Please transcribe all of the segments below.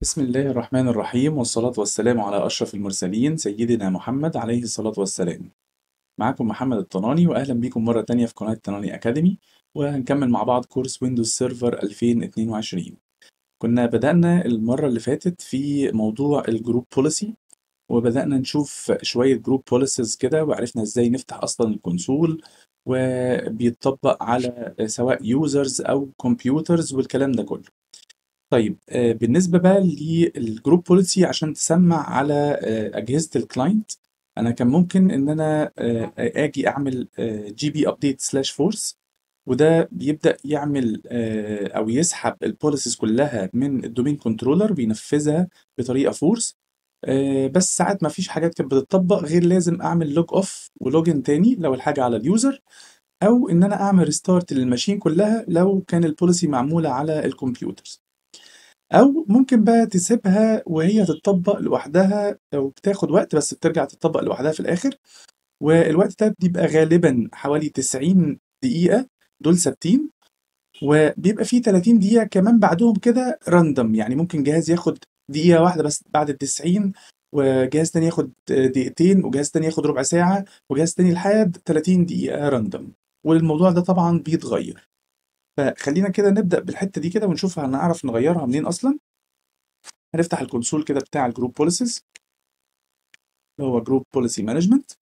بسم الله الرحمن الرحيم والصلاة والسلام على أشرف المرسلين سيدنا محمد عليه الصلاة والسلام معكم محمد الطناني وأهلا بكم مرة تانية في قناة طناني أكاديمي وهنكمل مع بعض كورس ويندوز سيرفر 2022 كنا بدأنا المرة اللي فاتت في موضوع الجروب بوليسي وبدأنا نشوف شوية جروب بوليسيز كده وعرفنا ازاي نفتح أصلا الكونسول وبيتطبق على سواء يوزرز أو كمبيوترز والكلام ده كله طيب آه، بالنسبة بقى للجروب بوليسي عشان تسمع على آه، أجهزة الكلاينت أنا كان ممكن إن أنا آه، آجي أعمل جي بي أبديت سلاش فورس وده بيبدأ يعمل آه، أو يسحب البوليسيز كلها من الدومين كنترولر بينفذها بطريقة فورس بس ساعات ما فيش حاجات كانت بتطبق غير لازم أعمل لوج أوف ولوجن تاني لو الحاجة على اليوزر أو إن أنا أعمل ريستارت للماشين كلها لو كان البوليسي معمولة على الكمبيوترز أو ممكن بقى تسيبها وهي تتطبق لوحدها وبتاخد وقت بس بترجع تتطبق لوحدها في الآخر والوقت ده بيبقى غالبا حوالي 90 دقيقة دول ثابتين وبيبقى فيه 30 دقيقة كمان بعدهم كده راندوم يعني ممكن جهاز ياخد دقيقة واحدة بس بعد ال 90 وجهاز تاني ياخد دقيقتين وجهاز تاني ياخد ربع ساعة وجهاز تاني لحد 30 دقيقة راندوم والموضوع ده طبعا بيتغير فخلينا كده نبدأ بالحتة دي كده ونشوف هنعرف نغيرها منين أصلا هنفتح الكونسول كده بتاع الجروب بوليسيز اللي هو جروب بوليسي مانجمنت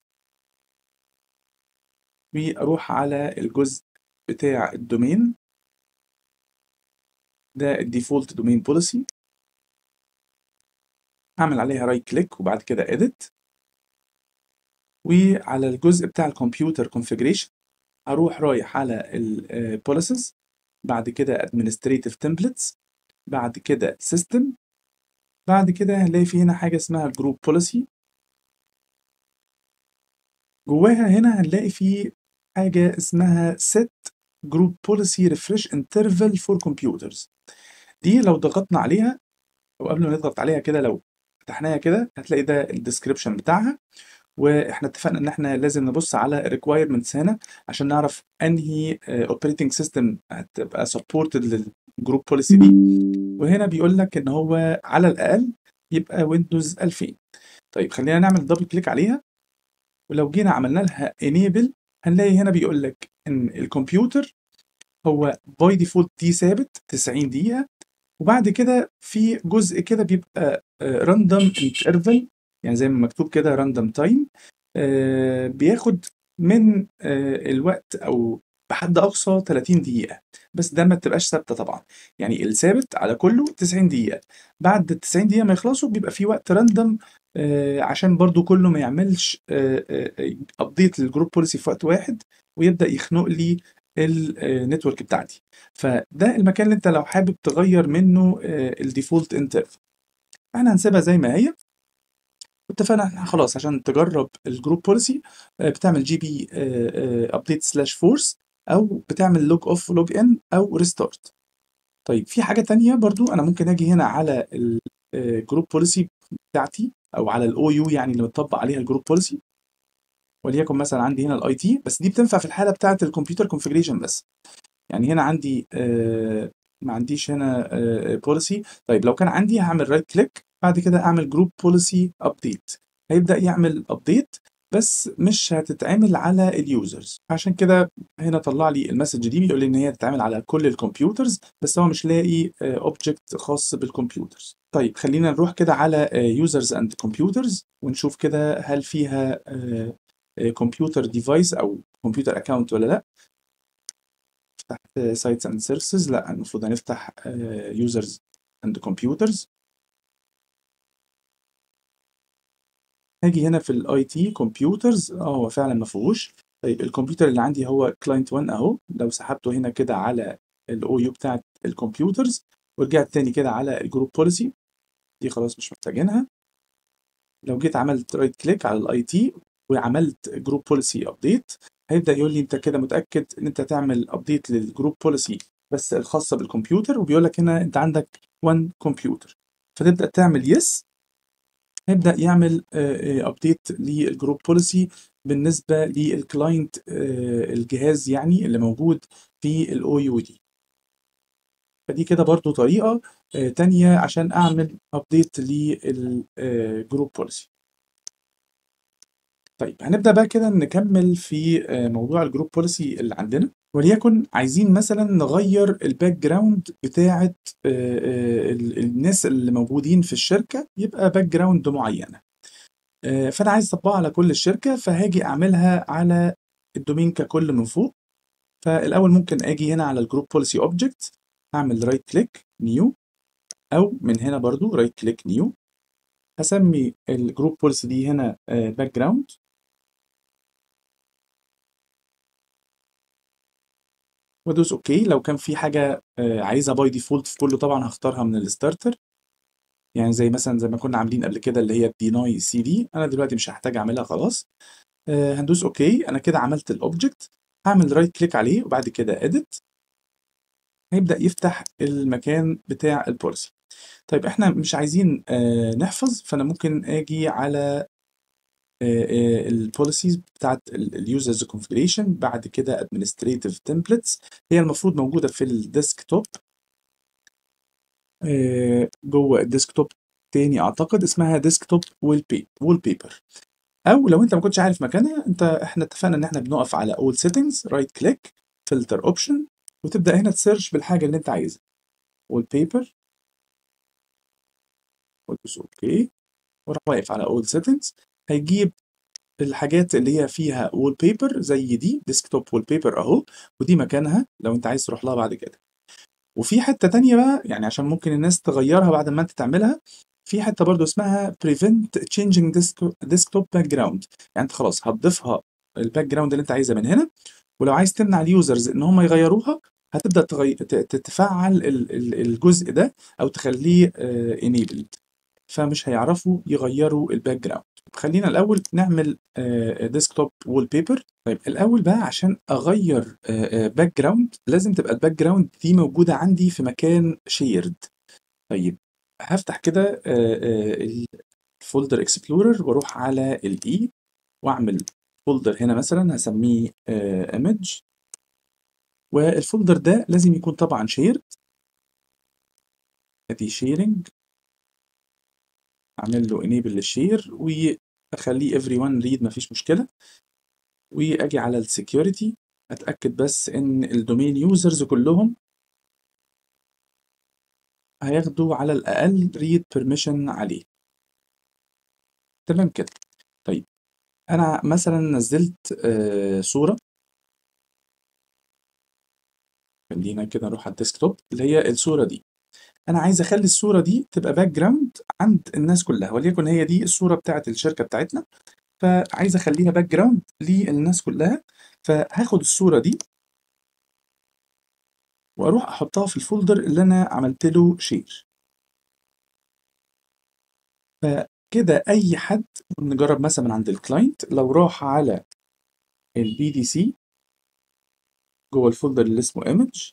واروح على الجزء بتاع الدومين ده الديفولت دومين بوليسي اعمل عليها رايت كليك وبعد كده edit وعلى الجزء بتاع الكمبيوتر configuration اروح رايح على البوليسيز بعد كده administrative templates بعد كده system بعد كده هنلاقي في هنا حاجة اسمها جروب بوليسي جواها هنا هنلاقي في حاجة اسمها set group policy refresh interval for computers دي لو ضغطنا عليها وقبل ما نضغط عليها كده لو فتحناها كده هتلاقي ده الديسكريبشن بتاعها واحنا اتفقنا ان احنا لازم نبص على requirements هنا عشان نعرف انهي اوبريتنج سيستم هتبقى supported للجروب بوليسي دي وهنا بيقول لك ان هو على الاقل يبقى ويندوز 2000 طيب خلينا نعمل دبل كليك عليها ولو جينا عملنا لها enable هنلاقي هنا بيقول لك ان الكمبيوتر هو باي ديفولت دي ثابت 90 دقيقة وبعد كده في جزء كده بيبقى راندوم انترفال يعني زي ما مكتوب كده راندوم تايم بياخد من آه، الوقت او بحد اقصى 30 دقيقة بس ده ما تبقاش ثابتة طبعا يعني الثابت على كله 90 دقيقة بعد ال 90 دقيقة ما يخلصوا بيبقى في وقت راندوم عشان برضو كله ما يعملش ابديت للجروب بوليسي في وقت واحد ويبدأ يخنق لي النتورك بتاعتي فده المكان اللي انت لو حابب تغير منه الديفولت انترفال احنا هنسيبها زي ما هي اتفقنا احنا خلاص عشان تجرب الجروب بوليسي بتعمل جي بي ابديت سلاش فورس او بتعمل لوج اوف لوج ان او ريستارت طيب في حاجه تانية برضو انا ممكن اجي هنا على الجروب بوليسي بتاعتي او على الاو يو يعني اللي متطبق عليها الجروب بوليسي وليكن مثلا عندي هنا الاي تي بس دي بتنفع في الحاله بتاعه الكمبيوتر كونفيجريشن بس يعني هنا عندي آه، ما عنديش هنا بوليسي طيب لو كان عندي هعمل رايت كليك بعد كده اعمل جروب بوليسي ابديت هيبدا يعمل ابديت بس مش هتتعمل على اليوزرز عشان كده هنا طلع لي المسج دي بيقول لي ان هي تتعمل على كل الكمبيوترز بس هو مش لاقي اوبجكت خاص بالكمبيوترز طيب خلينا نروح كده على يوزرز اند كمبيوترز ونشوف كده هل فيها كمبيوتر ديفايس او كمبيوتر اكونت ولا لا نفتح سايتس اند سيرفيسز لا المفروض هنفتح يوزرز اند كمبيوترز هاجي هنا في الاي تي كمبيوترز اه هو فعلا ما فيهوش طيب الكمبيوتر اللي عندي هو كلاينت 1 اهو لو سحبته هنا كده على الاو يو بتاعت الكمبيوترز ورجعت تاني كده على الجروب بوليسي دي خلاص مش محتاجينها لو جيت عملت رايت كليك على الاي تي وعملت جروب بوليسي ابديت هيبدا يقول لي انت كده متاكد ان انت تعمل ابديت للجروب بوليسي بس الخاصه بالكمبيوتر وبيقول لك هنا انت عندك 1 كمبيوتر فتبدا تعمل يس هيبدا يعمل ابديت للجروب بوليسي بالنسبه للكلاينت الجهاز يعني اللي موجود في الاو يو دي فدي كده برضه طريقة آآ تانية عشان أعمل update لل آآ group policy. طيب هنبدأ بقى كده نكمّل في آآ موضوع الgroup policy اللي عندنا، وليكن عايزين مثلًا نغيّر الbackground بتاعة آآ آآ ال الناس اللي موجودين في الشركة يبقى background معيّنة. آآ فأنا عايز أطبّقها على كل الشركة، فهاجي أعملها على الdomain ككل من فوق. فالأول ممكن آجي هنا على الgroup policy object هاعمل right click new أو من هنا برضه right click new هاسمّي الgroup policy دي هنا آآ background. وأدوس OK لو كان في حاجة آآ عايزها by default في كُلّه طبعًا هاختارها من الstarter. يعني زي مثلًا زي ما كنا عاملين قبل كده اللي هي deny cd أنا دلوقتي مش هاحتاج أعملها خلاص. آآ هندوس OK أنا كده عملت الobject هاعمل right click عليه وبعد كده edit. هيبدأ يفتح المكان بتاع الpolicy. طيب إحنا مش عايزين آآ نحفظ، فأنا ممكن آجي على آآ آآ الpolicies بتاعة ال الusers configuration بعد كده administrative templates هي المفروض موجودة في الdesktop. آآ جوّه الdesktop تاني أعتقد اسمها desktop wallpa wallpaper أو لو أنت ما كنتش عارف مكانها أنت إحنا اتفقنا إن إحنا بنقف على all settings right click filter option وتبدأ هنا تsearch بالحاجة اللي أنت عايزها. wallpaper. وادوس OK وأروح واقف على all settings هيجيب الحاجات اللي هي فيها wallpaper زي دي desktop wallpaper أهو ودي مكانها لو أنت عايز تروح لها بعد كده. وفي حتّة تانية بقى يعني عشان ممكن الناس تغيّرها بعد ما أنت تعملها، في حتّة برضه اسمها prevent changing desk desktop background يعني أنت خلاص هتضيفها الbackground اللي أنت عايزها من هنا، ولو عايز تمنع الusers إن هم يغيّروها هتبدأ تغي ت ت تفعّل ال ال الجزء ده أو تخلّيه آآ enabled فمش هيعرفوا يغيّروا الbackground. خلّينا الأول نعمل آآ desktop wallpaper طيب الأول بقى عشان أغيّر آآ آآ background لازم تبقى الbackground دي موجودة عندي في مكان shared. طيب هافتح كده آآ آآ الfolder explorer وأروح على الE وأعمل folder هنا مثلًا هاسميه آآ image. والfolder ده لازم يكون طبعًا shared. أدي sharing. أعمل له enable للshare وأخلّيه everyone read ما فيش مشكلة. وآجي على الsecurity أتأكد بس إن الdomain users كلّهم هياخدوا على الأقل read permission عليه. تمام كده. طيب أنا مثلًا نزّلت آآ صورة. خلّينا كده نروح على الdesktop اللي هي الصورة دي. أنا عايز أخلّي الصورة دي تبقى background عند الناس كلّها وليكن هي دي الصورة بتاعة الشركة بتاعتنا، فعايز أخلّيها background للناس كلّها، فهاخد الصورة دي وأروح أحطّها في الfolder اللي أنا عملت له share. فكده أي حد نجرّب مثلًا من عند الclient لو راح على الBDC جوّه الfolder اللي اسمه image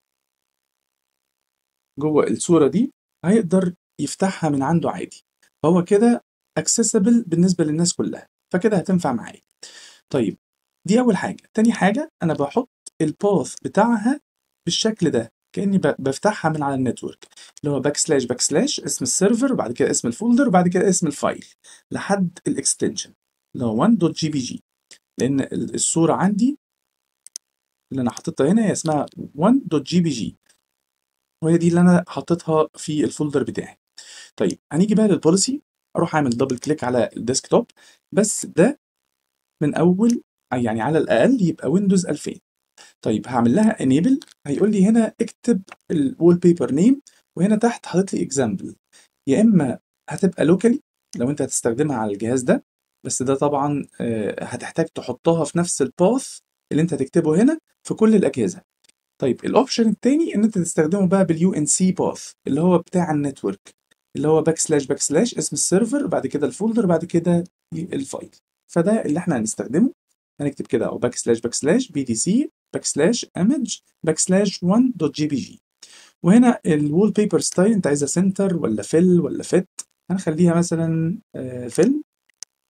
جوّه الصورة دي هيقدر يفتحها من عنده عادي. فهو كده accessible بالنسبة للناس كلّها، فكده هتنفع معايا. طيب دي أول حاجة. تاني حاجة أنا باحط الpath بتاعها بالشكل ده، كإني ب بافتحها من على الnetwork اللي هو backslash backslash اسم السيرفر وبعد كده اسم الfolder وبعد كده اسم الفايل لحد الextension اللي هو one.jpg لإن ال الصورة عندي اللي أنا حاططها هنا هي اسمها one.jpg وهي دي اللي أنا حاططها في الfolder بتاعي. طيب هنيجي بقى للpolicy أروح أعمل double click على الdesktop بس ده من أول يعني على الأقل يبقى windows 2000. طيب هاعمل لها enable هيقول لي هنا اكتب الwallpaper name وهنا تحت حاطط لي example يا إما هتبقى locally لو أنت هتستخدمها على الجهاز ده، بس ده طبعًا آآ هتحتاج تحطّها في نفس الpath اللي أنت هتكتبه هنا في كل الأجهزة. طيب الoption التاني إن أنت تستخدمه بقى بالUNC path اللي هو بتاع الnetwork اللي هو backslash backslash اسم السيرفر بعد كده الfolder بعد كده الفايل. فده اللي إحنا هنستخدمه هنكتب كده أهو backslash backslash bdc backslash image backslash one.jpg وهنا الwallpaper style أنت عايزها center والّا fill والّا fit هنخلّيها مثلًا آآ fill.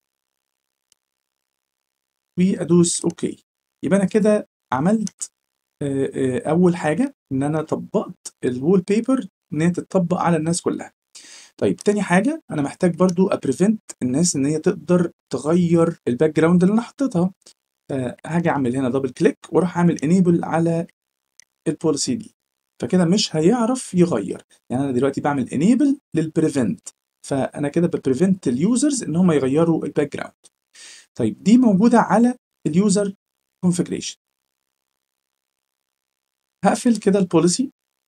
وأدوس OK. يبقى أنا كده عملت آآ آآ أول حاجة إن أنا طبّقت الwallpaper إن هي تتطبّق على الناس كلّها. طيب تاني حاجة أنا محتاج برضه أprevent الناس إن هي تقدر تغيّر الbackground اللي أنا حطيتها، فهاجي أعمل هنا double click وأروح أعمل enable على الpolicy دي، فكده مش هيعرف يغيّر، يعني أنا دلوقتي باعمل enable للprevent فأنا كده بprevent الusers إن هم يغيّروا الbackground. طيب دي موجودة على الuser configuration. هاقفل كده الpolicy.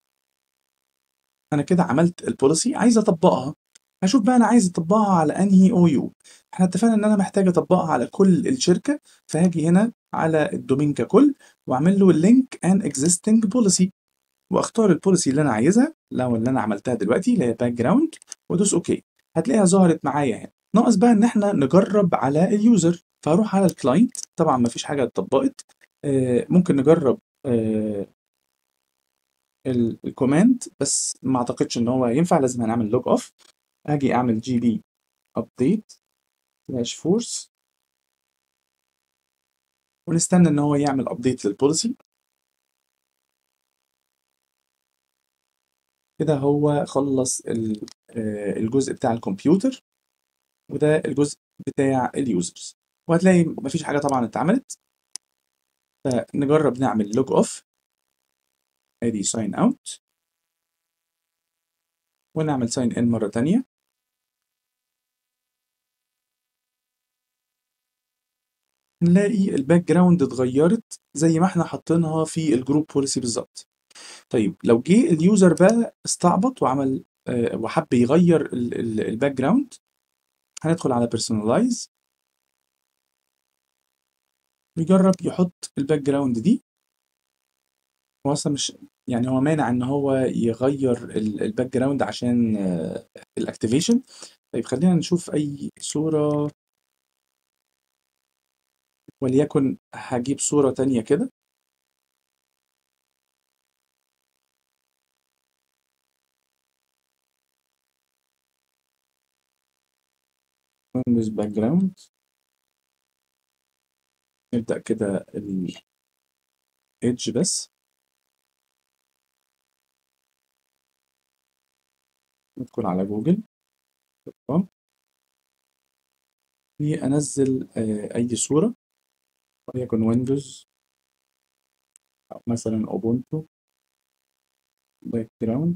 أنا كده عملت الpolicy عايز أطبّقها، هاشوف بقى أنا عايز أطبّقها على أنهي OU، إحنا اتفقنا إن أنا محتاج أطبّقها على كل الشركة، فهاجي هنا على الdomain ككل وأعمل له link an existing policy وأختار الpolicy اللي أنا عايزها لو اللي أنا عملتها دلوقتي اللي هي background وأدوس OK، هتلاقيها ظهرت معايا هنا، ناقص بقى إن إحنا نجرّب على الuser فهاروح على الclient طبعًا ما فيش حاجة اتطبّقت آآ ممكن نجرّب آآ ال الcommand بس ما أعتقدش إن هو هينفع لازم هنعمل log off آجي أعمل gd update slash force ونستنى إن هو يعمل update للpolicy. كده هو خلّص ال آآ الجزء بتاع الكمبيوتر وده الجزء بتاع الusers وهتلاقي ما فيش حاجة طبعًا اتعملت. فنجرّب نعمل log off. آدي sign out. ونعمل sign in مرّة تانية. نلاقي الbackground اتغيّرت زي ما إحنا حاطينها في الgroup policy بالضبط. طيب لو جه الuser بقى استعبط وعمل آآ وحَب يغيّر ال ال الbackground هندخل على personalize. ويجرّب يحط الbackground دي. هو أصلًا مش يعني هو مانع إن هو يغيّر ال الbackground عشان الactivation طيب خلّينا نشوف أي صورة وليكن هاجيب صورة تانية كده. windows background. نبدأ كده الedge بس. ندخل على جوجل دوت كوم. وأنزّل آآ أي صورة وليكن windows أو مثلًا ubuntu background.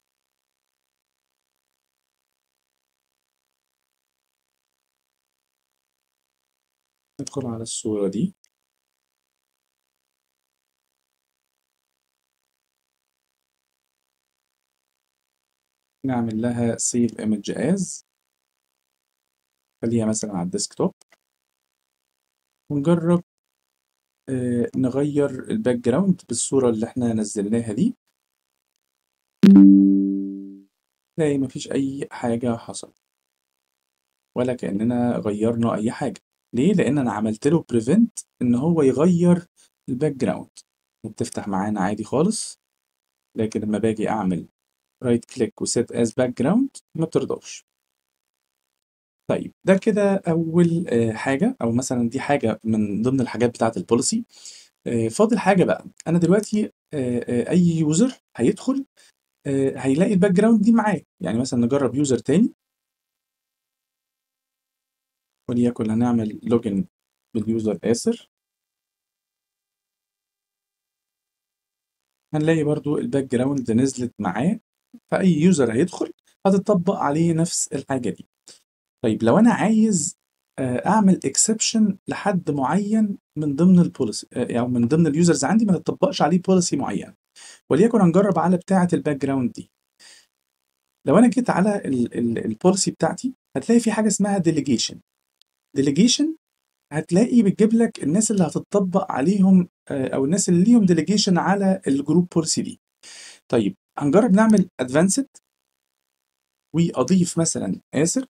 ندخل على الصورة دي. نعمل لها save image as. خلّيها مثلًا على الديسكتوب. ونجرّب آآ نغيّر الbackground بالصورة اللي إحنا نزّلناها دي. نلاقي ما فيش أي حاجة حصلت. ولا كإننا غيّرنا أي حاجة. ليه؟ لإن أنا عملت له prevent إن هو يغيّر الbackground وبتفتح معانا عادي خالص. لكن لمّا باجي أعمل right click وset as background ما بترضاش. طيب ده كده أول آآ حاجة أو مثلًا دي حاجة من ضمن الحاجات بتاعة الpolicy. آآ فاضل حاجة بقى، أنا دلوقتي آآ آآ أي user هيدخل آآ هيلاقي الbackground دي معاه، يعني مثلًا نجرّب user تاني. وليكن هنعمل login بالuser آسر. هنلاقي برضه الbackground نزلت معاه، فأي user هيدخل هتطبّق عليه نفس الحاجة دي. طيب لو أنا عايز آآ أعمل exception لحد معيّن من ضمن الpolicy آآ أو من ضمن الusers عندي ما تطبّقش عليه policy معيّنة، وليكن هنجرّب على بتاعة الbackground دي. لو أنا جيت على ال ال الpolicy بتاعتي هتلاقي في حاجة اسمها delegation. delegation هتلاقي بتجيب لك الناس اللي هتطبّق عليهم آآ أو الناس اللي ليهم delegation على الgroup policy دي. طيب هنجرّب نعمل advanced. وأضيف مثلًا آسر.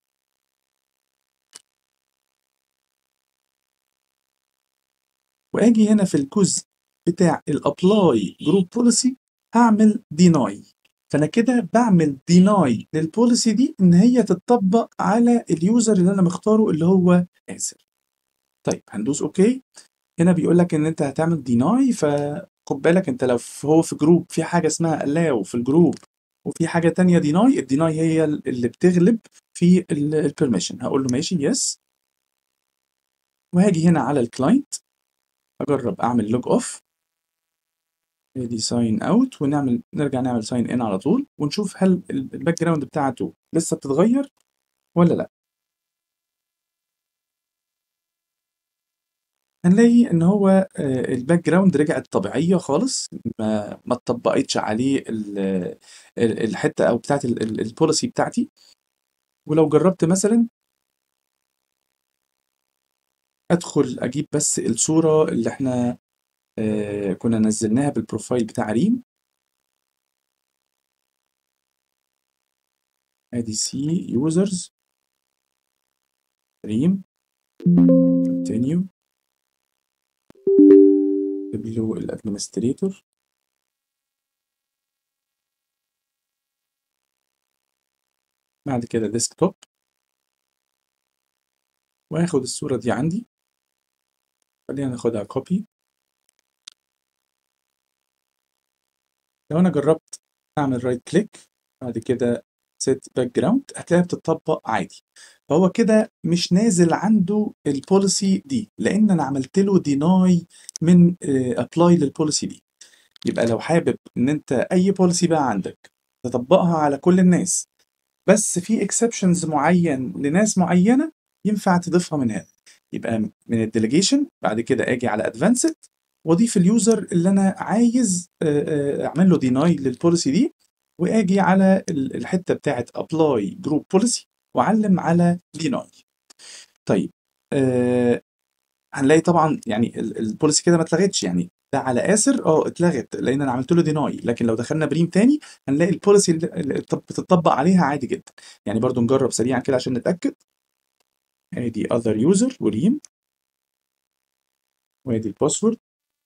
وآجي هنا في الجزء بتاع الapply group policy هاعمل deny. فأنا كده باعمل deny للpolicy دي إن هي تتطبّق على الuser اللي أنا مختاره اللي هو آسر. طيب هندوس OK. هنا بيقول لك إن أنت هتعمل deny ف خد بالك انت لو في هو في جروب في حاجه اسمها allow في الجروب وفي حاجه تانية deny الديناي هي اللي بتغلب في البرميشن هقول له ماشي يس وهاجي هنا على الكلاينت اجرب اعمل لوج اوف ادي ساين اوت ونعمل نرجع نعمل ساين ان على طول ونشوف هل الباك جراوند بتاعته لسه بتتغير ولا لا هنلاقي ان هو الباك جراوند رجعت طبيعيه خالص ما ما اتطبقتش عليه الحته او بتاعت البوليسي بتاعتي ولو جربت مثلا ادخل اجيب بس الصوره اللي احنا آه، كنا نزلناها بالبروفايل بتاع ريم ادي سي يوزرز ريم continue اكتب له الادمنستريتور بعد كده ديسكتوب وهاخد الصورة دي عندي خلينا ناخدها كوبي لو انا جربت اعمل رايت كليك بعد كده سيت باك جراوند هتلاقيها بتطبق عادي فهو كده مش نازل عنده البوليسي دي لان انا عملت له ديناي من ابلاي للبوليسي دي يبقى لو حابب ان انت اي بوليسي بقى عندك تطبقها على كل الناس بس في اكسبشنز معين لناس معينه ينفع تضيفها من هنا يبقى من الديليجيشن بعد كده اجي على ادفانسد واضيف اليوزر اللي انا عايز اعمل له ديناي للبوليسي دي واجي على الحته بتاعه ابلاي جروب بوليسي واعلم على ديناي طيب آه هنلاقي طبعا يعني البوليسي كده ما اتلغتش يعني ده على اسر اه اتلغت لان انا عملت له ديناي لكن لو دخلنا بريم تاني هنلاقي البوليسي اللي بتطبق عليها عادي جدا يعني برضو نجرب سريعا كده عشان نتاكد ادي other user وريم وادي الباسورد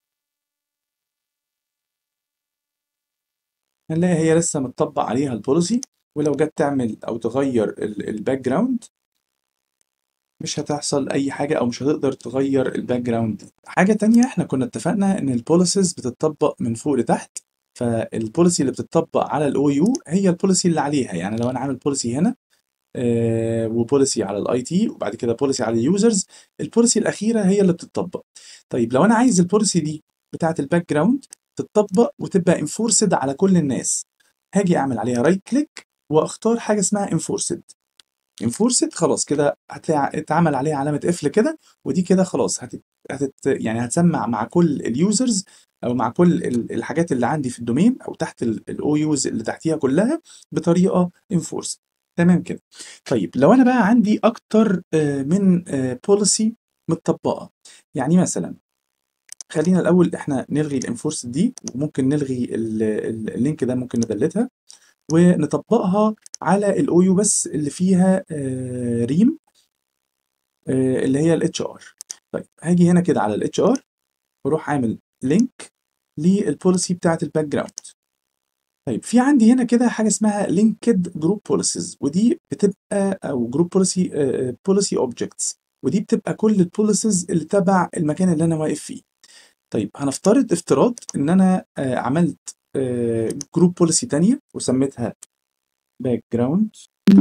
هنلاقي هي لسه متطبق عليها البوليسي ولو جت تعمل او تغير الباك جراوند مش هتحصل اي حاجه او مش هتقدر تغير الباك جراوند حاجه تانية احنا كنا اتفقنا ان البوليسيز بتطبق من فوق لتحت فالبوليسي اللي بتطبق على الاو يو هي البوليسي اللي عليها يعني لو انا عامل بوليسي هنا آه وبوليسي على الاي تي وبعد كده بوليسي على اليوزرز البوليسي الاخيره هي اللي بتطبق طيب لو انا عايز البوليسي دي بتاعه الباك جراوند تتطبق وتبقى انفورسد على كل الناس هاجي اعمل عليها رايت كليك واختار حاجه اسمها انفورسد انفورسد خلاص كده هتلاقي اتعمل عليها علامه قفل كده ودي كده خلاص هتت... هتت يعني هتسمع مع كل اليوزرز او مع كل الحاجات اللي عندي في الدومين او تحت الاو يوز اللي تحتيها كلها بطريقه انفورسد تمام كده طيب لو انا بقى عندي اكتر من بوليسي متطبقه يعني مثلا خلينا الاول احنا نلغي الانفورس دي وممكن نلغي اللينك ده ممكن ندلتها ونطبقها على الاو يو بس اللي فيها ريم اللي هي الاتش ار طيب هاجي هنا كده على الاتش ار واروح عامل لينك للبوليسي بتاعت الباك جراوند طيب في عندي هنا كده حاجه اسمها لينكد جروب بوليسيز ودي بتبقى او جروب بوليسي بوليسي اوبجكتس ودي بتبقى كل البوليسيز اللي تبع المكان اللي انا واقف فيه طيب هنفترض افتراض ان انا آه عملت آه جروب بوليسي تانية وسميتها باك جراوند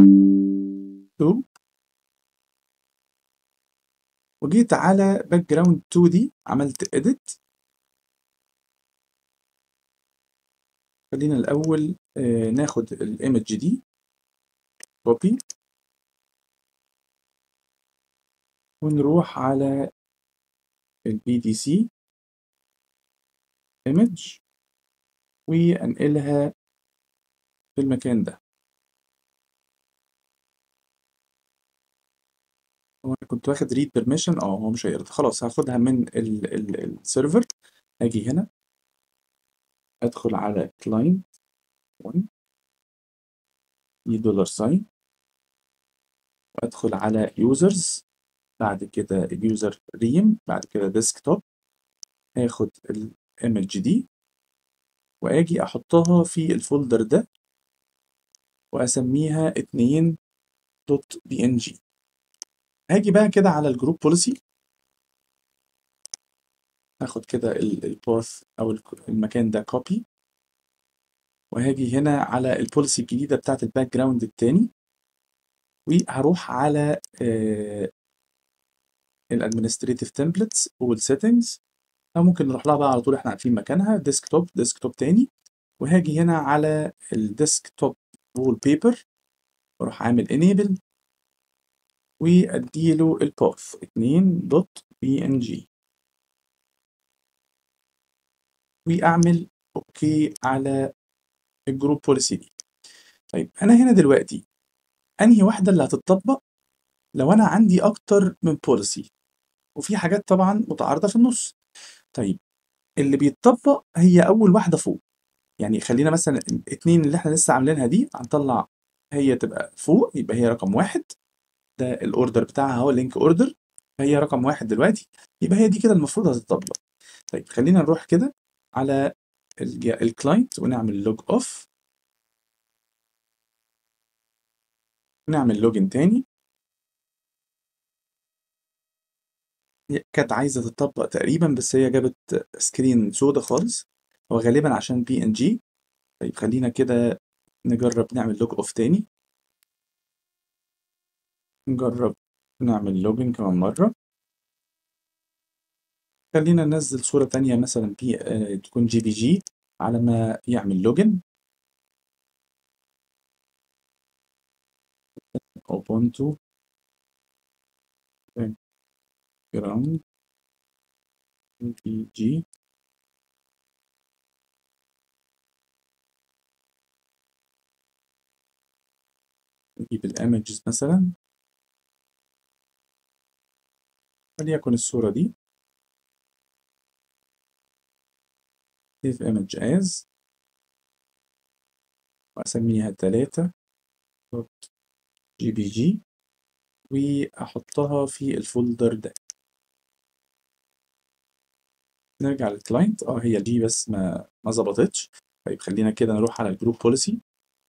2 وجيت على باك جراوند 2 دي عملت edit خلينا الاول آه ناخد الايمج دي كوبي ونروح على البي دي سي image وانقلها في المكان ده هو انا كنت واخد read permission اه هو مش هيرضى خلاص هاخدها من السيرفر اجي هنا ادخل على client 1 دولار ساين وادخل على users بعد كده اليوزر ريم بعد كده ديسكتوب هاخد الايمج دي واجي احطها في الفولدر ده واسميها 2 دوت بي ان جي هاجي بقى كده على الجروب بوليسي هاخد كده الباث او الك- المكان ده كوبي وهاجي هنا على البوليسي الجديده بتاعت الباك جراوند التاني وهروح على الادمنستريتيف تمبلتس والسيتنجز او ممكن نروح لها بقى على طول احنا عارفين مكانها ديسكتوب ديسكتوب تاني وهاجي هنا على الديسكتوب وول بيبر واروح عامل انيبل واديله الباث 2 دوت بي ان جي واعمل اوكي على الجروب بوليسي دي طيب انا هنا دلوقتي انهي واحده اللي هتطبق لو انا عندي اكتر من بوليسي وفي حاجات طبعا متعارضه في النص طيب اللي بيتطبق هي اول واحده فوق يعني خلينا مثلا الاثنين اللي احنا لسه عاملينها دي هنطلع هي تبقى فوق يبقى هي رقم واحد ده الاوردر بتاعها هو اللينك اوردر فهي رقم واحد دلوقتي يبقى هي دي كده المفروض هتطبق طيب خلينا نروح كده على الكلاينت ونعمل لوج اوف ونعمل لوجن تاني هي كانت عايزة تطبق تقريبا بس هي جابت سكرين سودا خالص هو غالبا عشان بي ان جي طيب خلينا كده نجرب نعمل لوج اوف تاني نجرب نعمل لوجن كمان مرة خلينا ننزل صورة تانية مثلا بي آه تكون جي بي جي على ما يعمل لوجن اوبونتو جراوند بي جي نجيب الايمجز مثلا وليكن الصورة دي save image as وأسميها تلاتة دوت جي بي جي وأحطها في الفولدر ده نرجع للكلاينت اه هي دي بس ما ما ظبطتش طيب خلينا كده نروح على الجروب بوليسي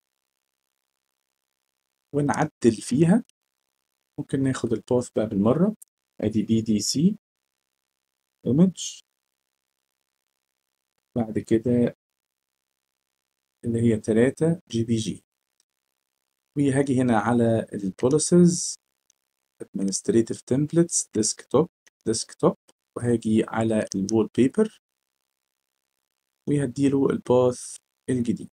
ونعدل فيها ممكن ناخد الباث بقى بالمرة ادي بي دي سي image بعد كده اللي هي تلاتة جي بي جي وهاجي هنا على البوليسز administrative templates desktop desktop وهاجي على الوول بيبر وهديله الباث الجديد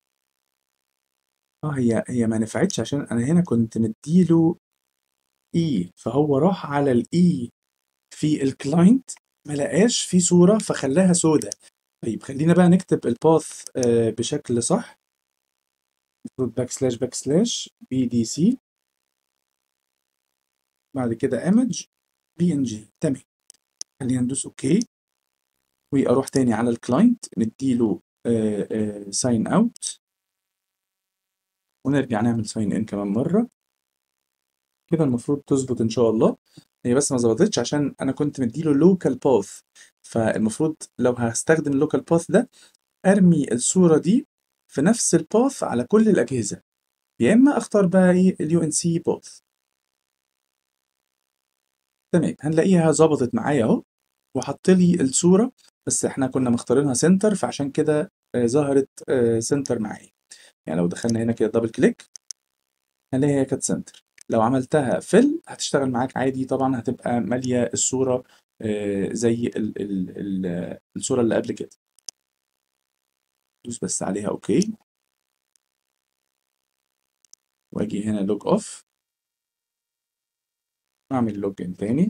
اه هي هي ما نفعتش عشان انا هنا كنت مديله اي فهو راح على الاي في الكلاينت ما لقاش في صورة فخلاها سودة طيب خلينا بقى نكتب الباث آه بشكل صح المفروض باك سلاش باك سلاش بي دي سي بعد كده ايمج بي ان جي تمام خلينا ندوس اوكي واروح تاني على الكلاينت نديله ساين اوت ونرجع نعمل ساين ان كمان مره كده المفروض تظبط ان شاء الله هي بس ما ظبطتش عشان انا كنت مديله لوكال باث فالمفروض لو هستخدم اللوكال باث ده ارمي الصوره دي في نفس الباث على كل الاجهزه يا اما اختار بقى ايه اليو ان سي باث تمام هنلاقيها ظبطت معايا اهو وحط لي الصوره بس احنا كنا مختارينها سنتر فعشان كده آه، ظهرت آه، سنتر معايا يعني لو دخلنا هنا كده دبل كليك هنلاقي هي كانت سنتر لو عملتها فيل هتشتغل معاك عادي طبعا هتبقى ماليه الصوره آه، زي ال ال ال الصوره اللي قبل كده دوس بس عليها اوكي واجي هنا لوج اوف اعمل لوج ان تاني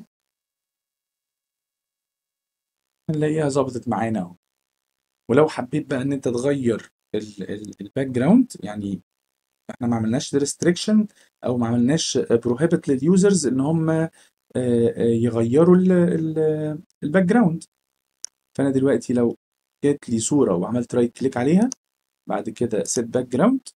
هنلاقيها ظبطت معانا اهو ولو حبيت بقى ان انت تغير الباك جراوند يعني احنا ما عملناش ريستريكشن او ما عملناش بروهيبت لليوزرز ان هم آه، آه، يغيروا الباك جراوند فانا دلوقتي لو جات لي صوره وعملت رايت كليك عليها بعد كده سيت باك جراوند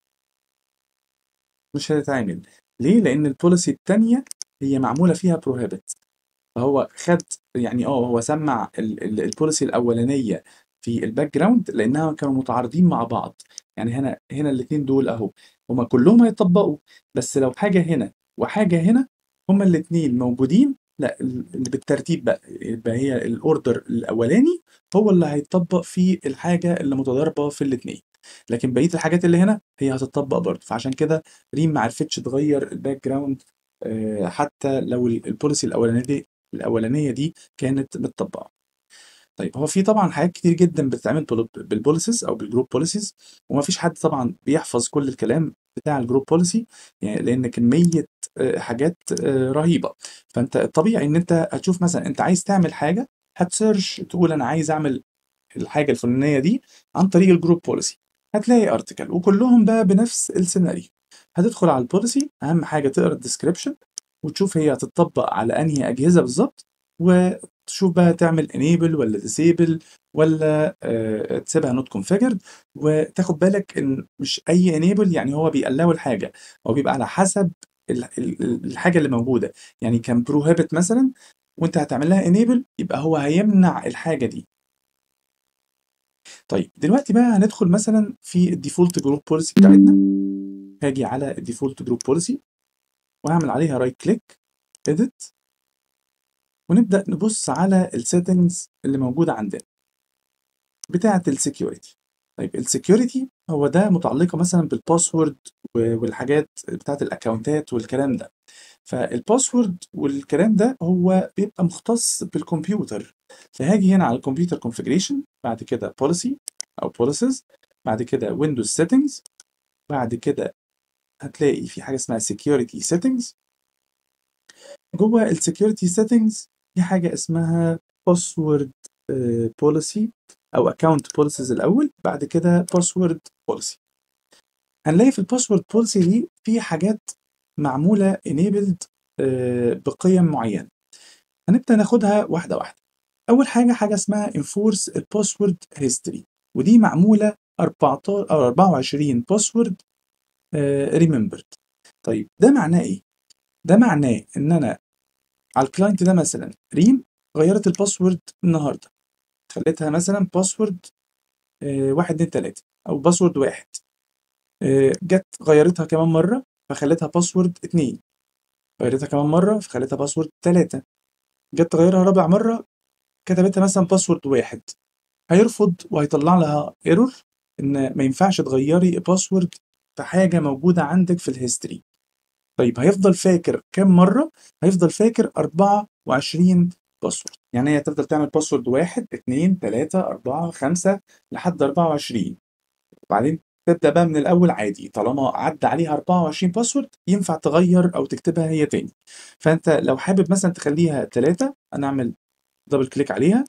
مش هتتعمل ليه لان البوليسي الثانيه هي معموله فيها بروهيبت فهو خد يعني اه هو سمع البوليسي الاولانيه في الباك جراوند لانها كانوا متعارضين مع بعض يعني هنا هنا الاثنين دول اهو هما كلهم هيطبقوا بس لو حاجه هنا وحاجه هنا هما الاثنين موجودين لأ ال اللي بالترتيب بقى، يبقى هي الorder الأولاني هو اللي هيتطبّق فيه الحاجة اللي متضاربة في الاتنين، لكن بقية الحاجات اللي هنا هي هتتطبّق برضه، فعشان كده ريم ما عرفتش تغيّر الbackground آآ حتى لو ال الpolicy الأولانية دي الأولانية دي كانت متطبّقة. طيب هو في طبعًا حاجات كتير جدًا بتتعمل بال بالpolicies أو بالgroup policies وما فيش حد طبعًا بيحفظ كل الكلام بتاع الgroup policy يعني لإن كمية آآ حاجات آآ رهيبة، فأنت الطبيعي إن أنت هتشوف مثلًا أنت عايز تعمل حاجة هتsearch تقول أنا عايز أعمل الحاجة الفلانية دي عن طريق الgroup policy هتلاقي article وكلّهم بقى بنفس السيناريو، هتدخل على الpolicy أهم حاجة تقرا الdescription وتشوف هي هتتطبّق على أنهي أجهزة بالضبط وتشوف بقى تعمل enable والّا disable والّا آآ تسيبها not configured وتاخد بالك إن مش أي enable يعني هو بيallow الحاجة، هو بيبقى على حسب ال ال ال الحاجة اللي موجودة، يعني كان prohibit مثلًا وأنت هتعمل لها enable يبقى هو هيمنع الحاجة دي. طيب دلوقتي بقى هندخل مثلًا في الdefault group policy بتاعتنا، هاجي على الdefault group policy وهاعمل عليها right click edit ونبدأ نبُص على الsettings اللي موجودة عندنا. بتاعة الsecurity طيب الsecurity هو ده متعلقة مثلًا بالpassword و والحاجات بتاعة الأكاونتات والكلام ده، فالpassword والكلام ده هو بيبقى مختص بالكمبيوتر، فهاجي هنا على الcomputer configuration بعد كده policy أو policies بعد كده windows settings بعد كده هتلاقي في حاجة اسمها security settings جوّه الsecurity settings في حاجة اسمها password آآ policy أو account policies الأول بعد كده password policy. هنلاقي في الpassword policy دي في حاجات معمولة enabled آآ بقِيَم معيّنة، هنبدأ ناخدها واحدة واحدة. أول حاجة حاجة اسمها enforce الpassword history ودي معمولة أربعتا أو 24 password آآ remembered طيب ده معناه إيه؟ ده معناه إن أنا على الclient ده مثلًا ريم غيّرت الpassword النهارده، خلّيتها مثلًا password آآ 1، 2، 3 أو password 1 آآ جات غيّرتها كمان مرّة فخلّتها password 2 غيّرتها كمان مرّة فخلّتها password 3 جات تغيّرها رابع مرّة كتبتها مثلًا password 1 هيرفض وهيطلّع لها error إن ما ينفعش تغيّري password في حاجة موجودة عندِك في الhistory طيب هيفضل فاكر كام مرّة؟ هيفضل فاكر 24 password يعني هي هتفضل تعمل password 1، 2، 3، 4، 5 لحد 24 وبعدين تبدأ بقى من الأول عادي طالما عدّى عليها 24 password ينفع تغيّر أو تكتبها هي تاني، فأنت لو حابب مثلًا تخلّيها 3 أنا أعمل double click عليها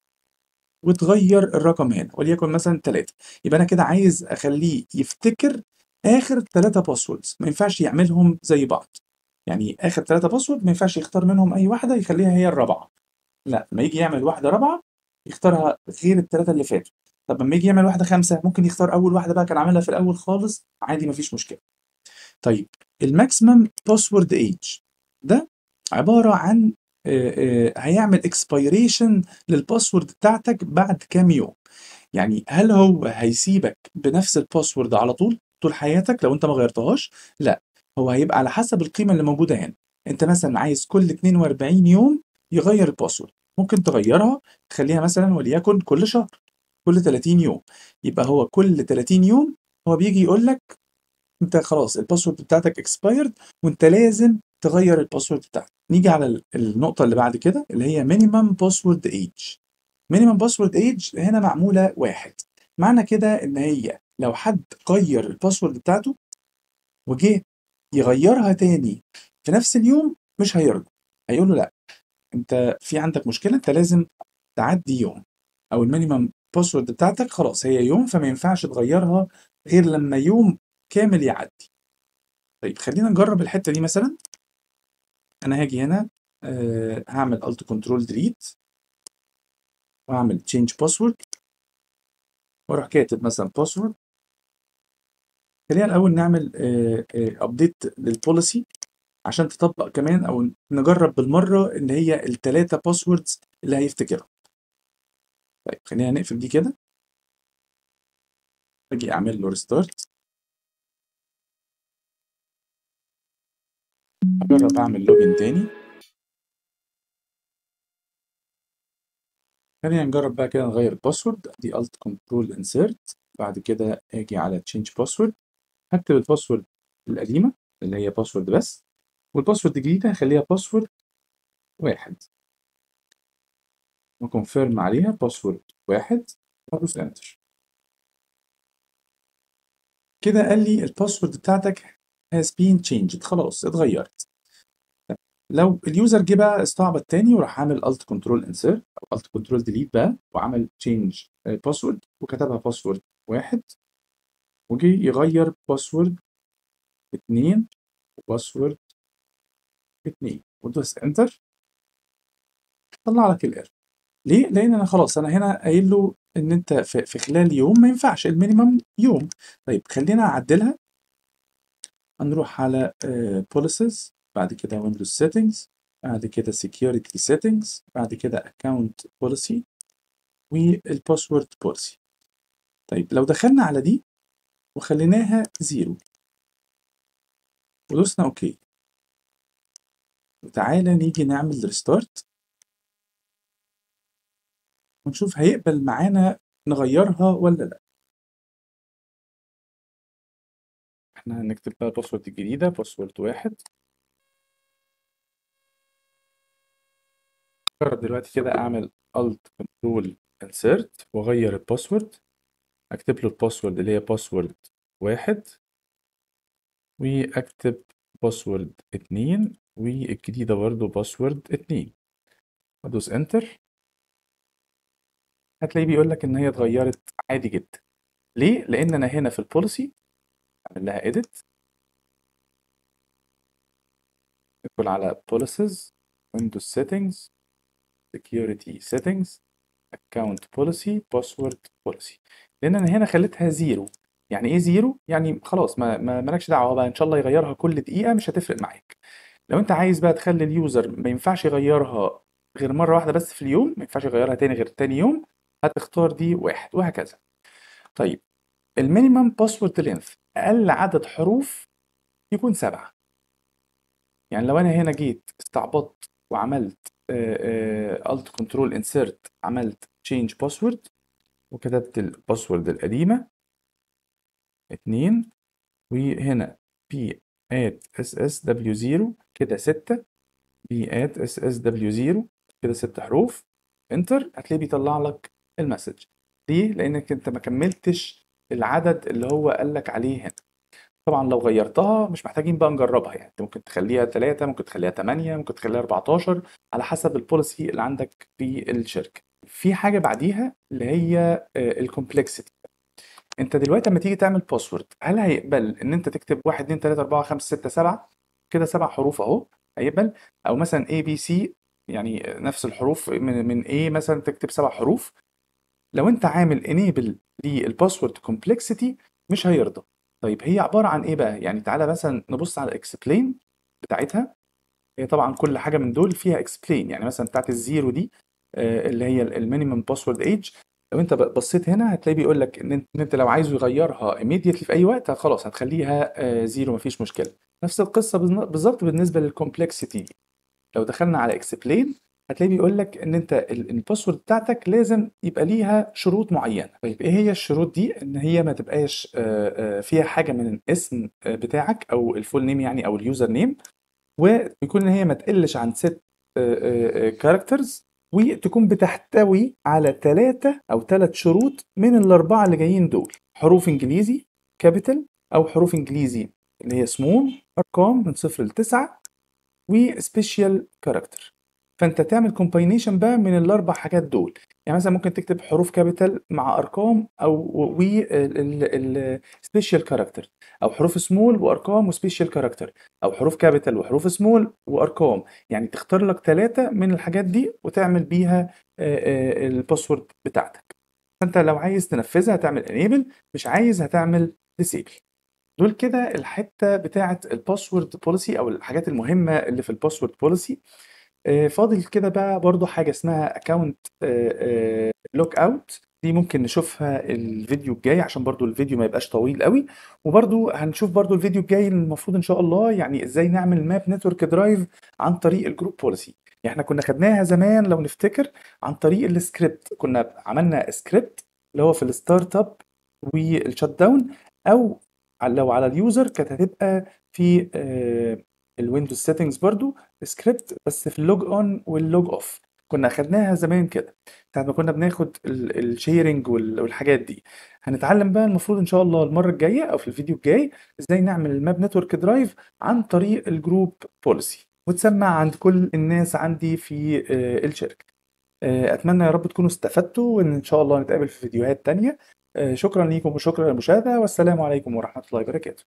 وتغيّر الرقم هنا وليكن مثلًا 3 يبقى أنا كده عايز أخلّيه يفتكر آخر 3 passwords ما ينفعش يعملهم زي بعض، يعني آخر 3 password ما ينفعش يختار منهم أي واحدة يخلّيها هي الرابعة، لأ أمّا ييجي يعمل واحدة رابعة يختارها غير ال3 اللي فاتوا، طب أمّا ييجي يعمل واحدة خامسة ممكن يختار أول واحدة بقى كان عاملها في الأول خالص عادي ما فيش مشكلة. طيب الmaximum password age ده عبارة عن آآ آآ هيعمل expiration للpassword بتاعتك بعد كام يوم، يعني هل هو هيسيبك بنفس الpassword على طول، طول حياتك لو أنت ما غيّرتهاش؟ لأ، هو هيبقى على حسب القيمة اللي موجودة هنا، أنت مثلًا عايز كل 42 يوم يغيّر الpassword ممكن تغيّرها تخلّيها مثلًا وليكن كل شهر، كل 30 يوم، يبقى هو كل 30 يوم هو بييجي يقول لك أنت خلاص الpassword بتاعتك expired وأنت لازم تغيّر الpassword بتاعتك. نيجي على ال النقطة اللي بعد كده اللي هي minimum password age minimum password age هنا معمولة 1 معنى كده إن هي لو حد غيّر الpassword بتاعته وجه يغيّرها تاني في نفس اليوم مش هيرضى، هيقول له لأ، أنت في عندك مشكلة أنت لازم تعدّي يوم أو الminimum password بتاعتك خلاص هي يوم فما ينفعش تغيّرها غير لمّا يوم كامل يعدّي. طيب خلّينا نجرّب الحتّة دي مثلًا. أنا هاجي هنا آآ هاعمل alt control delete وأعمل change password وأروح كاتب مثلًا password خلّينا الأول نعمل آآ آآ update للpolicy عشان تطبّق كمان أو نجرّب بالمرّة إن هي ال3 passwords اللي هيفتكرهم. طيب خلّينا نقفل دي كده. آجي أعمل له restart. أجرّب أعمل login تاني. خلينا نجرب بقى كده نغير الباسورد دي Alt Control Insert بعد كده اجي على Change Password هكتب الباسورد القديمة اللي هي باسورد بس والباسورد الجديدة هخليها باسورد واحد وكونفيرم عليها باسورد واحد وادوس انتر كده قال لي الباسورد بتاعتك has been changed خلاص اتغيرت لو اليوزر جه بقى استعبط تاني وراح عامل Alt Control Insert او Alt Control Delete بقى وعمل Change Password وكتبها باسورد واحد وجي يغير باسورد اتنين وباسورد اتنين ودوس انتر طلع لك الايرور ليه؟ لان انا خلاص انا هنا قايل له ان انت في, في خلال يوم ما ينفعش المينيمم يوم طيب خلينا اعدلها هنروح على بوليسز بعد كده ويندوز سيتنجز بعد كده security settings بعد كده account policy والباسورد policy طيب لو دخلنا على دي وخليناها زيرو ودوسنا اوكي وتعالى نيجي نعمل ريستارت ونشوف هيقبل معانا نغيرها ولا لا احنا هنكتب بقى الباسورد الجديدة باسورد واحد جرب دلوقتي كده اعمل Alt Control Insert واغير الباسورد اكتب له الباسورد اللي هي باسورد واحد واكتب باسورد اتنين والجديدة برضو باسورد اتنين وادوس انتر هتلاقيه بيقول لك ان هي اتغيرت عادي جدا ليه؟ لان انا هنا في البوليسي اعمل لها edit ندخل على policies windows settings security settings account policy password policy لان انا هنا خليتها زيرو يعني ايه زيرو يعني خلاص ما ما مالكش دعوه بقى ان شاء الله يغيرها كل دقيقه مش هتفرق معاك لو انت عايز بقى تخلي اليوزر ما ينفعش يغيرها غير مره واحده بس في اليوم ما ينفعش يغيرها تاني غير تاني يوم هتختار دي واحد وهكذا طيب المينيمم باسورد لينث اقل عدد حروف يكون سبعة يعني لو انا هنا جيت استعبطت وعملت Alt Control Insert عملت Change Password وكتبت الباسورد القديمة اتنين وهنا P at SSW0 كده ستة P at SSW0 كده ست حروف انتر هتلاقيه بيطلع لك المسج ليه؟ لأنك أنت ما كملتش العدد اللي هو قال لك عليه هنا طبعا لو غيرتها مش محتاجين بقى نجربها يعني انت ممكن تخليها 3 ممكن تخليها 8 ممكن تخليها 14 على حسب البوليسي اللي عندك في الشركه في حاجه بعديها اللي هي الكومبلكسيتي انت دلوقتي لما تيجي تعمل باسورد هل هيقبل ان انت تكتب 1 2 3 4 5 6 7 كده سبع حروف اهو هيقبل او مثلا اي بي سي يعني نفس الحروف من من A مثلا تكتب سبع حروف لو انت عامل انيبل للباسورد كومبلكسيتي مش هيرضى طيب هي عباره عن ايه بقى يعني تعالى مثلا نبص على الاكسبلين بتاعتها هي طبعا كل حاجه من دول فيها اكسبلين يعني مثلا بتاعت الزيرو دي اللي هي المينيمم باسورد ايج لو انت بصيت هنا هتلاقي بيقول لك ان انت لو عايزه يغيرها immediately في اي وقت خلاص هتخليها زيرو مفيش مشكله نفس القصه بالظبط بالنسبه للكومبلكسيتي دي لو دخلنا على اكسبلين هتلاقي بيقول لك ان انت الباسورد بتاعتك لازم يبقى ليها شروط معينه طيب ايه هي الشروط دي ان هي ما تبقاش فيها حاجه من الاسم بتاعك او الفول نيم يعني او اليوزر نيم ويكون ان هي ما تقلش عن ست كاركترز وتكون بتحتوي على ثلاثة أو ثلاث شروط من الأربعة اللي جايين دول حروف إنجليزي كابيتال أو حروف إنجليزي اللي هي سمول أرقام من صفر لتسعة وسبيشال كاركتر فانت تعمل كومباينيشن بقى من الاربع حاجات دول يعني مثلا ممكن تكتب حروف كابيتال مع ارقام او و السبيشال كاركتر او حروف سمول وارقام وسبيشال كاركتر او حروف كابيتال وحروف سمول وارقام يعني تختار لك ثلاثه من الحاجات دي وتعمل بيها الباسورد بتاعتك فانت لو عايز تنفذها هتعمل انيبل مش عايز هتعمل ديسيبل دول كده الحته بتاعه الباسورد بوليسي او الحاجات المهمه اللي في الباسورد بوليسي فاضل كده بقى برضو حاجة اسمها اكونت لوك اوت دي ممكن نشوفها الفيديو الجاي عشان برضو الفيديو ما يبقاش طويل قوي وبرضو هنشوف برضو الفيديو الجاي المفروض ان شاء الله يعني ازاي نعمل ماب نتورك درايف عن طريق الجروب بوليسي إحنا كنا خدناها زمان لو نفتكر عن طريق الscript كنا عملنا script اللي هو في الstart up والshut down أو لو على الuser كانت هتبقى في آآ الwindows settings برضه script بس في الlog on والlog off كنا أخدناها زمان كده، ساعة ما كنا بناخد ال الsharing وال والحاجات دي. هنتعلم بقى المفروض إن شاء الله المرة الجاية أو في الفيديو الجاي إزاي نعمل الmap network drive عن طريق الgroup policy وتسمّع عند كل الناس عندي في آآ الشركة. آآ أتمنى يا رب تكونوا استفدتوا وإن شاء الله نتقابل في فيديوهات تانية. آآ شكرًا ليكم وشكرًا للمشاهدة والسلام عليكم ورحمة الله وبركاته.